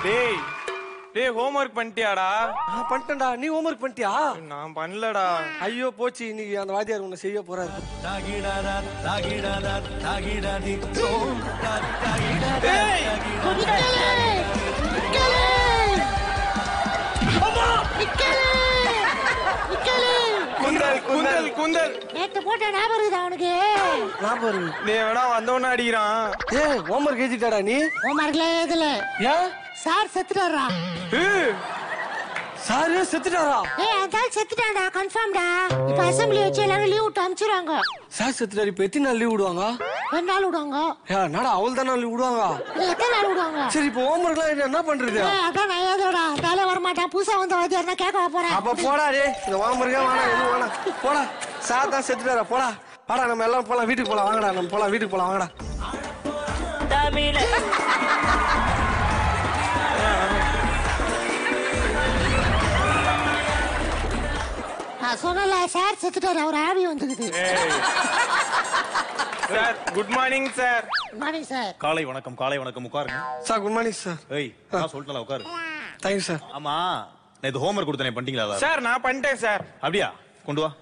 டேய் டேய் ஹோம்ஒர்க் பண்ணிட்டியாடா நான் பண்ணிட்டேன்டா நீ ஹோம்ஒர்க் பண்ணிட்டியா நான் பண்ணலடா ஐயோ போச்சு இன்னைக்கு அந்த வாத்தியார் உன்னை செய்ய போறாரு குந்தல் குந்தல் குந்தல் நேத்து போட்ட ஞாபகம் இருக்குதா அவனுக்கு நான் பாரு டேய் வேணா வந்தவன அடிக்கிறான் ஏய் ஹோம்ஒர்க் எழுதிட்டாடா நீ ஹோம்ஒர்க்ல எதுல ஏன் சார் செத்துட்டாரா ஏய், சாரு செத்துட்டாரா ஏய் அந்த ஆள் செத்துட்டான்டா கன்ஃபார்ம்டா இப்ப அசெம்பிளி வச்சு எல்லாரும் லீவ் விட்டு அனுப்பிச்சிருவாங்க சார் செத்துட்டாரு இப்ப எத்தனை நாள் லீவ் விடுவாங்க ரெண்டு நாள் விடுவாங்க ஏ நடா அவள் தானே லீவ் விடுவாங்க இல்ல எத்தனை நாள் விடுவாங்க சரி இப்போ ஹோம்ஒர்க்லாம் என்ன பண்றது ஏய், அதான் நான் ஏதோடா தாலே வரமாட்டான் புதுசா வந்த வாத்தியார் நான் கேட்க போறேன் அப்ப போடா டேய் இந்த ஹோம்ஒர்க்கே வேணாம் எதுவும் வேணாம் போடா சார் தான் செத்துட்டாரா போடா வாடா நம்ம எல்லாம் போலாம் வீட்டுக்கு போலாம் வாங்கடா நம்ம போலாம் வீட்டுக்கு போலாம் வாங்கடா நான் சொன்னல சார் செத்துட்டாரு அவர் ஆவி வந்துக்குது ஏய். Sir good morning sir good morning sir காலை வணக்கம் காலை வணக்கம் உட்காருங்க சார் குட் மார்னிங் சார் ஏய் நான் சொல்லிட்டேன் உட்காரு தேங்க்யூ சார் ஆமா நேத்து ஹோம்ஒர்க் கொடுத்தனே பண்ணிட்டீங்களா அதை? சார் நான் பண்ணிட்டேன் சார் அப்படியா கொண்டு வா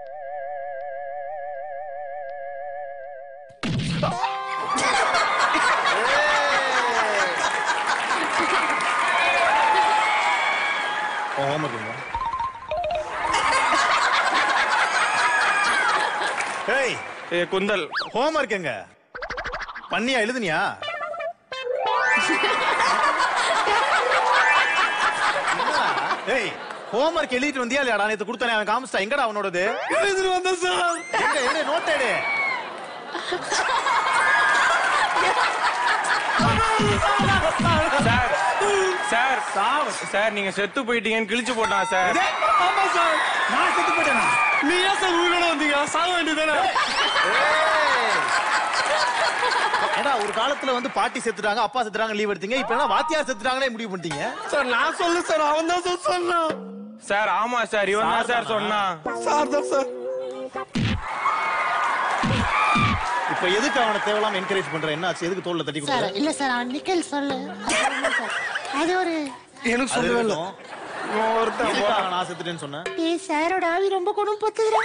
ஹோம்ஒர்க் கொண்டு வா ஏய் ஏய் குந்தல் ஹோம்ஒர்க் எங்க பண்ணியா எழுதுனியா என்னடா? ஏய் ஹோம்ஒர்க் எழுதிட்டு வந்தியா இல்லையாடா நேத்து கொடுத்தானே அவன் காமிச்சிட்டா எங்கடா அவனோடது எழுதிட்டு வந்தேன் சார் எங்க எங்க நோட் எடு சார் சார் சார் சார் நீங்க செத்து போயிட்டீங்கன்னு கிழிச்சு போட்டான் சார் ஆமா சார் நான் செத்து போயிட்டேனா நீ ஏன் சார் உயிரோட வந்தீங்க சாக வேண்டியதானே ஏடா ஒரு காலத்துல வந்து பாட்டி செத்துட்டாங்க அப்பா செத்துட்டாங்க லீவ் எடுத்தீங்க இப்ப என்ன வாத்தியார் செத்துட்டாங்களே முடிவு பண்ணிட்டீங்க சார் நான் சொல்லு சார் அவன் தான் சார் சொன்னான் சார் ஆமா சார் இவன் தான் சார் சார் சொன்னான் சார் தான் சார் இப்ப எதுக்கு அவனை தேவையில்லாம என்கரேஜ் பண்ற என்ன ஆச்சு எதுக்கு தோல்ல தட்டி சார் கொடுக்குற இல்ல சார் அவன் நிக்கல் சொல்லு அது ஒண்ணும் சார். அது ஒரு எனக்கு அது சொல்லவே இல்லை இருக்கட்டும். இவன் ஒருத்தன் எதுக்காக நான் செத்துட்டேன்னு சொன்னேன் ஏய் சாரோட ஆவி ரொம்ப குணம் பத்துதுடா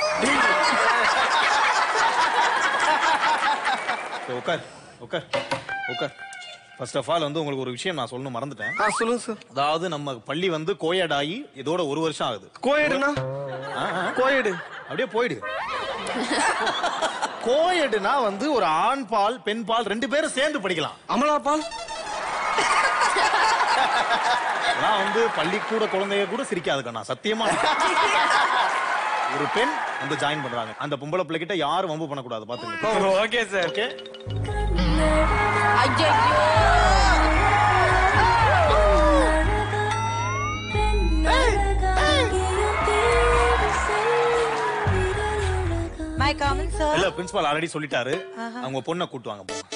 சரி, உட்கார் உட்கார் உட்கார் ஃபர்ஸ்ட் ஆஃப் ஆல் வந்து உங்களுக்கு ஒரு விஷயம் நான் சொல்லணும் மறந்துட்டேன் ஆ சொல்லுங்க சார் அதாவது நம்ம பள்ளி வந்து கோயட் ஆகி இதோட ஒரு வருஷம் ஆகுது கோயடுனா ஆ, ஆ. கோயடு அப்படியே போயிடு கோயடுனா வந்து ஒரு ஆண் பால் பெண் பால் ரெண்டு பேரும் சேர்ந்து படிக்கலாம் அமலா பால் நான் வந்து பள்ளிக்கூட குழந்தைய கூட சிரிக்காது கண்ணா சத்தியமா ஒரு பெண் வந்து ஜாயின் பண்றாங்க அந்த பொம்பளை பிள்ளை கிட்ட யாரும் வம்பு பண்ணக்கூடாது பாத்துங்க okay sir okay my common sir இல்ல பிரின்சிபால் ஆல்ரெடி சொல்லிட்டாரு அவங்க பொண்ணை கூட்டு வாங்க போங்க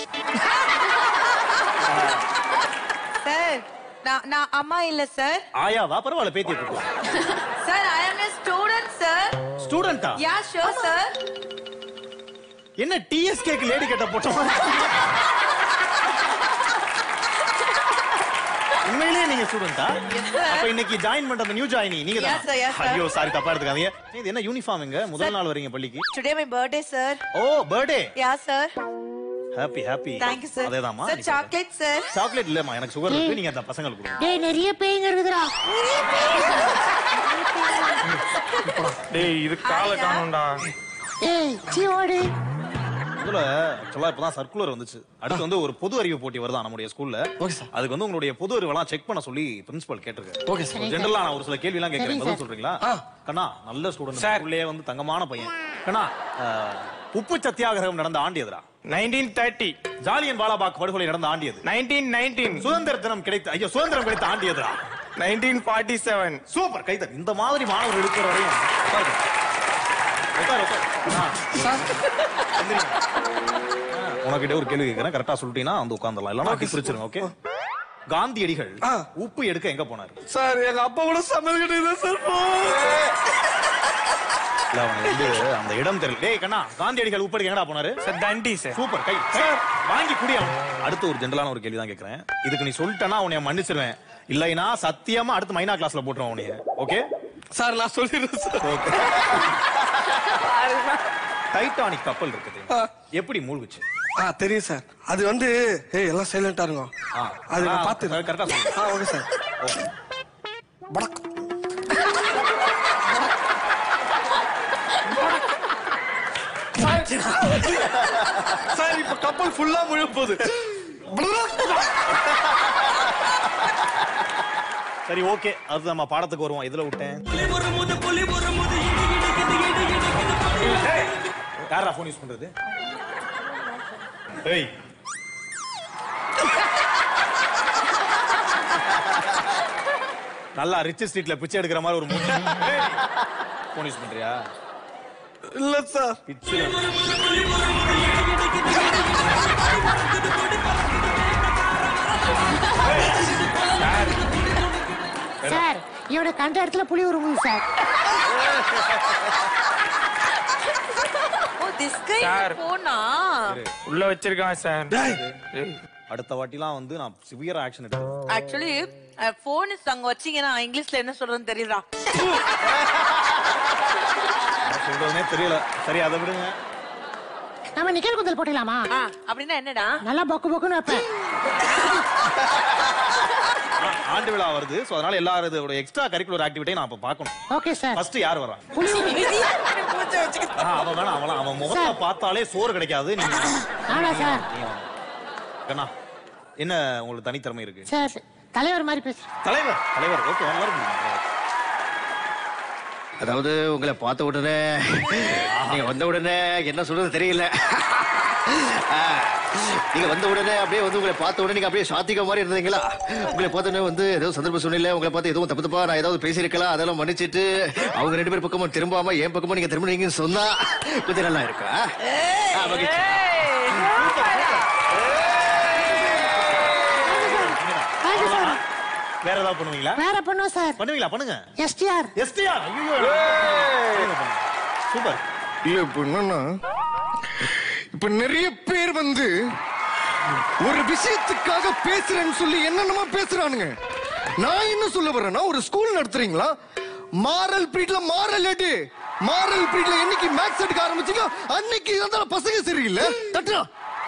சார் நான் நான் அம்மா இல்ல சார் ஆயாவா பரவாயில்ல பேத்தியை கூட்டு வாங்க sir I am a student sir ஸ்டூடெண்டா யா ஷோர் சார் என்ன டிஎஸ்கேக்கு லேடி கட்ட போட்டோம் உண்மையிலேயே நீங்க ஸ்டூடெண்டா அப்ப இன்னைக்கு ஜாயின் பண்ற அந்த நியூ ஜாயினி நீங்க Yes, sir, yes, sir. ஐயோ சாரி தப்பா எடுத்துக்காதீங்க இது என்ன யூனிஃபார்ம் எங்க முதல் நாள் வரீங்க பள்ளிக்கு today my birthday sir oh birthday yeah sir happy happy thank you sir அதேதாம்மா சார் சாக்லேட் சார் சாக்லேட் இல்லம்மா எனக்கு சுகர் இருக்கு நீங்க அந்த பசங்களுக்கு கொடுங்க டேய் நிறைய பேய்ங்க இருக்குதுடா டேய் இது காலை காணும்டா ஏய் சீ ஓடு முதல்ல ஆக்சுவலா இப்பதான் சர்க்குலர் வந்துச்சு அடுத்து வந்து ஒரு பொது அறிவு போட்டி வருதா நம்முடைய ஸ்கூல்ல ஓகே சார் அதுக்கு வந்து உங்களுடைய பொது அறிவெல்லாம் செக் பண்ண சொல்லி பிரின்சிபல் கேட்டிருக்காரு ஓகே சார் ஜெனரலா நான் ஒரு சில கேள்வி எல்லாம் கேட்கறேன் சரி, பதில் சார். சொல்றீங்களா கண்ணா நல்ல ஸ்டூடெண்ட் சார். ஸ்கூல்லே வந்து தங்கமான பையன் கண்ணா அஹ், உப்பு சத்தியாகிரகம் நடந்த ஆண்டு எதுடா நைன்டீன் தேர்ட்டி ஜாலியன் வாலாபாக் படுகொலை நடந்த ஆண்டு எது நைன்டீன் நைன்டீன் சுதந்திர தினம் கிடைத்த ஐயோ சுதந்திரம் கிடைத்த ஆண்டு எதுடா நைன்டீன் ஃபார்ட்டி செவன் சூப்பர் கைத்தட் இந்த மாதிரி மாணவர்கள் இருக்கிற வரையும் உட்காரு. உட்காரு, உட்காரு. அண்ணா, எந்திரிங்க. ஆ, உனக்கிட்ட ஒரு கேள்வி கேட்கறேன் கரெக்டா சொல்லிட்டீங்கன்னா வந்து உட்காந்துடலாம் இல்லைன்னா அடி பிடிச்சிருங்க ஓகே காந்தியடிகள் ஆ. உப்பு எடுக்க எங்க போனாரு சார் எங்க அப்பா கூட சமையல் கிட்ட சார் போ இல்ல அவனுக்கு வந்து அந்த இடம் தெரியல டேய் கண்ணா காந்தியடிகள் உப்பு எடுக்க எங்கடா போனாரு சார் தண்டி சார் சூப்பர் கை சார் வாங்கி குடி அவன். அடுத்து ஒரு ஜென்ரலான ஒரு கேள்வி தான் கேக்குறேன் இதுக்கு நீ சொல்லிட்டனா உன்னை மன்னிச்சிருவேன் இல்லைனா சத்தியமா அடுத்து மைனா கிளாஸ்ல போட்டுருவோம் உன்னைய ஓகே சார் நான் சொல்லிடுறேன் சார் ஓகே டைட்டானிக் கப்பல் இருக்குது எப்படி மூழ்குச்சு ஆ தெரியும் சார் அது வந்து ஏய் எல்லாம் சைலண்டா இருங்க ஆ. அது நான் ஆ, பார்த்து கரெக்டா சொல்லு. ஆ ஓகே சார் ஓகே வணக்கம் சார் இப்ப கப்பல் ஃபுல்லா முழுக போகுது சரி ஓகே அது நம்ம பாடத்துக்கு வருவோம் இதுல விட்டேன் ஏய், யாரா போன் யூஸ் பண்றது ஏய் நல்லா ரிச் ஸ்ட்ரீட்ல பிச்சை எடுக்கிற மாதிரி ஒரு போன் யூஸ் பண்றியா இல்ல சார் பிச்சை சார் இவனை கண்ட இடத்துல புளி உருமுது sir oh this guy Sir. போனா உள்ள வச்சிருக்கான் சார் ஏய். அடுத்த வாட்டிலாம் வந்து நான் சிவியர் ஆக்ஷன் எடுக்கிறேன் ஆக்சுவலி போன் அங்க வச்சீங்கன்னா இங்கிலீஷ்ல என்ன சொல்றதுன்னு தெரியுதா நான் சொல்றதுனே தெரியல சரி அதை விடுங்க நம்ம நிக்கல் குந்தல் போட்டலாமா ஆ, அப்படின்னா என்னடா நல்லா பொக்கு பொக்குன்னு வைப்பேன் ஆ, ஆண்டு விழா வருது சோ அதனால எல்லாரும் இதோட எக்ஸ்ட்ரா கரிக்குலர் ஆக்டிவிட்டி நான் இப்ப பார்க்கணும் ஓகே சார் ஃபர்ஸ்ட் யார் வரா புளி பூச்சை வச்சுக்க ஆ, அவன் வேணாம் அவன் அவன் முகத்தை சார். பார்த்தாலே சோறு கிடைக்காது நீங்க ஆனா சார் நீங்க வாங்க. கண்ணா என்ன உங்களுக்கு தனித்திறமை இருக்கு சார் தலைவர் மாதிரி பேசு தலைவர் தலைவர் ஓகே நல்லா இருக்கு அதாவது உங்களை பார்த்த உடனே நீங்க வந்த உடனே என்ன சொல்றது தெரியல ஆ, நீங்க வந்த உடனே அப்படியே வந்து உங்களை பார்த்த உடனே நீங்க அப்படியே சாத்திக மாதிரி இருந்தீங்களா உங்களை பார்த்த உடனே வந்து ஏதோ சந்தர்ப்ப சூழ்நிலை உங்களை பார்த்து எதுவும் தப்பு தப்பா நான் ஏதாவது பேசியிருக்கலாம் அதெல்லாம் மன்னிச்சிட்டு அவங்க ரெண்டு பேர் பக்கமும் திரும்பாம என் பக்கமும் நீங்க திரும்பினீங்கன்னு சொன்னா கொஞ்சம் நல்லா இருக்கா ஆ, மகிழ்ச்சி. தேங்க்யூ சார் வேற ஏதாவது பண்ணுவீங்களா வேற பண்ணுவோம் சார் பண்ணுவீங்களா பண்ணுங்க எஸ்டிஆர் எஸ்டிஆர் ஐயோ சூப்பர் இல்ல இப்ப என்னன்னா இப்ப நிறைய பேர் வந்து ஒரு விஷயத்துக்காக பேசுறேன்னு சொல்லி என்னென்னமோ பேசுறானுங்க நான் என்ன சொல்ல வரேன்னா ஒரு ஸ்கூல் நடத்துறீங்களா மாரல் பீரியட்ல மாரல் எடு மாரல் பீரியட்ல என்னைக்கு மேக்ஸ் எடுக்க ஆரம்பிச்சீங்க அன்னைக்கு இருந்தாலும் பசங்க சரியில்லை தட்டுறா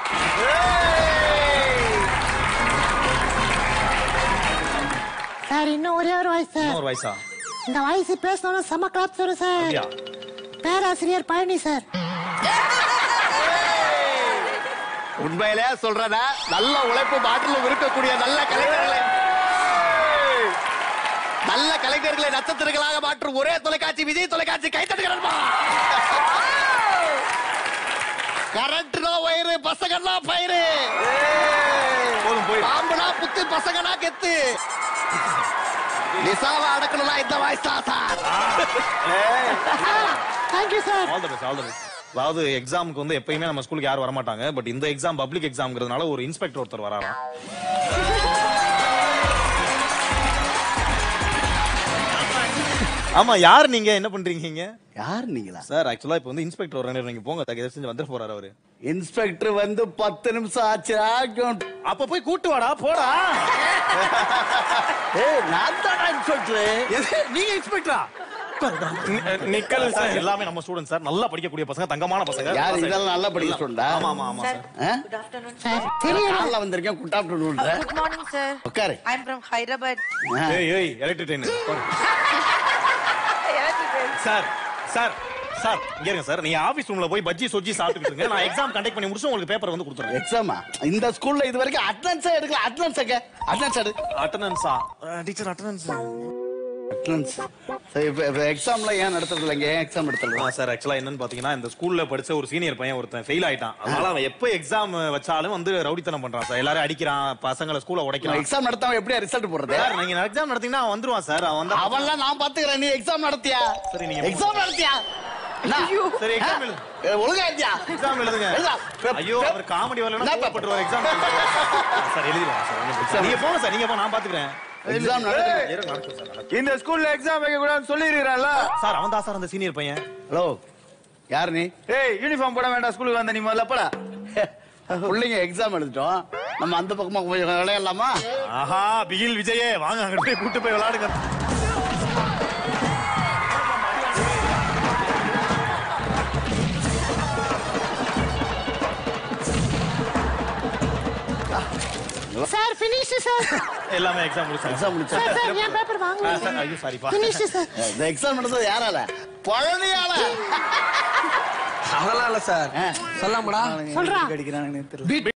சார் இன்னும் ஒரே ஒரு வாய்ஸ் சார் இன்னொரு வயசா இந்த வாய்ஸ் பேசணும்னா செம கிளாப்ஸ் வரும் சார் அப்படியா பேராசிரியர் பழனி சார் உண்மையிலே சொல்றேன்னா நல்ல உழைப்பு மாற்றிலும் இருக்கக்கூடிய நல்ல கலைஞர்களை நல்ல கலைஞர்களை நட்சத்திரங்களாக மாற்றும் ஒரே தொலைக்காட்சி விஜய் தொலைக்காட்சி கைத்தட்டுகிறா கரண்ட்னா வயிறு பசங்கன்னா பயிறு போதும் போய் பாம்புனா புத்து பசங்கனா கெத்து நிசாவை அடக்கணும்னா இந்த வாய்ஸ் தான் sir thank you sir all the best all the best அதாவது எக்ஸாமுக்கு வந்து எப்பயுமே நம்ம ஸ்கூலுக்கு யாரும் வர மாட்டாங்க பட் இந்த எக்ஸாம் பப்ளிக் எக்ஸாம்ங்கிறதுனால ஒரு இன்ஸ்பெக்டர் ஒருத்தர் வராராம் ஆமா யார் நீங்க என்ன பண்றீங்க இங்க யார் நீங்களா சார் ஆக்சுவலா இப்போ வந்து இன்ஸ்பெக்டர் வர நீங்க போங்க தக்க செஞ்சு வந்துட போறாரு அவரு இன்ஸ்பெக்டர் வந்து பத்து நிமிஷம் ஆச்சு அப்ப போய் கூட்டு வாடா போடா ஏய் நான் தான் இன்ஸ்பெக்டர் நீங்க இன்ஸ்பெக்டரா நி- நிக்கல் சார் சார் எல்லாமே நம்ம ஸ்டூடெண்ட் சார் நல்லா படிக்கக்கூடிய பசங்க தங்கமான பசங்க யார் இதெல்லாம் நல்லா படிக்க சொல்றா ஆமா ஆமா ஆமா சார் குட் ஆஃப்டர்நூன் சார் தெரியல காலைல வந்திருக்கேன் good afternoon good morning sir உட்காரு ஐ அம் ஃப்ரம் ஹைதராபாத் ஏய் ஏய் electric train sir sir sir இங்க இருங்க சார் நீங்க ஆபீஸ் ரூம்ல போய் பஜ்ஜி சொஜ்ஜி சாப்பிட்டுட்டு இருங்க நான் எக்ஸாம் கண்டக்ட் பண்ணி முடிச்சு உங்களுக்கு பேப்பர் வந்து கொடுத்துறேன் எக்ஸாமா இந்த ஸ்கூல்ல இது வரைக்கும் அட்டனன்ஸே எடுக்கல அட்டனன்ஸ் எங்க அட்டனன்ஸ் எடு அட்டெண்டன்ஸா டீச்சர் அட்டெண்டன்ஸ் அட்டனன்ஸ் சரி இப்ப இப்ப எக்ஸாம்ல ஏன் நடத்துறது இல்லைங்க ஏன் எக்ஸாம் எடுத்துடலாம் சார் ஆக்சுவலா என்னன்னு பாத்தீங்கன்னா இந்த ஸ்கூல்ல படிச்ச ஒரு சீனியர் பையன் ஒருத்தன் ஃபெயில் ஆயிட்டான் அதனால அவன் எப்ப எக்ஸாம் வச்சாலும் வந்து ரவுடித்தனம் பண்றான் சார் எல்லாரும் அடிக்கிறான் பசங்களை ஸ்கூல்ல உடைக்கிறான் எக்ஸாம் நடத்தாம எப்படியா ரிசல்ட் போடுறது சார் நீங்க எக்ஸாம் நடத்தீங்கன்னா அவன் வந்துருவான் சார் அவன் வந்து அவன்லாம் நான் பாத்துக்கிறேன் நீ எக்ஸாம் நடத்தியா சரி, நீங்க எக்ஸாம் நடத்தியா என்ன? சரி எக்ஸாம் ஆ? எழுது ஏ, ஒழுங்கா எழுதியா எக்ஸாம் எழுதுங்க எழுதா. பெப்- ஐயோ பெப்- அவர் காமெடி வரலன்னா என்ன கோவப்பட்டுருவார் எக்ஸாம் சார் எழுதிடுவாங்க சார் ஒண்ணும் பிரச்சனை இல்ல. நீங்க போங்க சார் நீங்க போ நான் பாத்துக்கிறேன் எக்ஸாம் நடத்துங்க இரு, நடக்கும் சார் நடக்கும். இந்த ஸ்கூல்ல எக்ஸாம் வைக்க கூடாதுன்னு சொல்லிருக்கல சார் அவன் தான் சார் அந்த சீனியர் பையன் ஹலோ யார் நீ ஏய் யூனிஃபார்ம் போட வேண்டாம் ஸ்கூலுக்கு வந்த நீ முதல்ல போடா பிள்ளைங்க எக்ஸாம் எழுதிட்டோம் நம்ம அந்த பக்கமா கொஞ்சம் விளையாடலாமா ஆஹா பிகில் விஜயே வாங்க அங்க போய் கூட்டு போய் விளையாடுங்க சார் ஃபினிஷ் சார் எல்லாமே எக்ஸாம் முடிச்சாங்க எக்ஸாம் முடிச்சா சார் சார் என் பேப்பர் வாங்க சார் ஐயோ சாரிப்பா ஃபினிஷ் சார் இந்த எக்ஸாம் நடந்தது யாரால பழனியால அதெல்லாம் இல்ல சார் சொல்லாமடா சொல்றா அடிக்கிறானுங்க தெரியல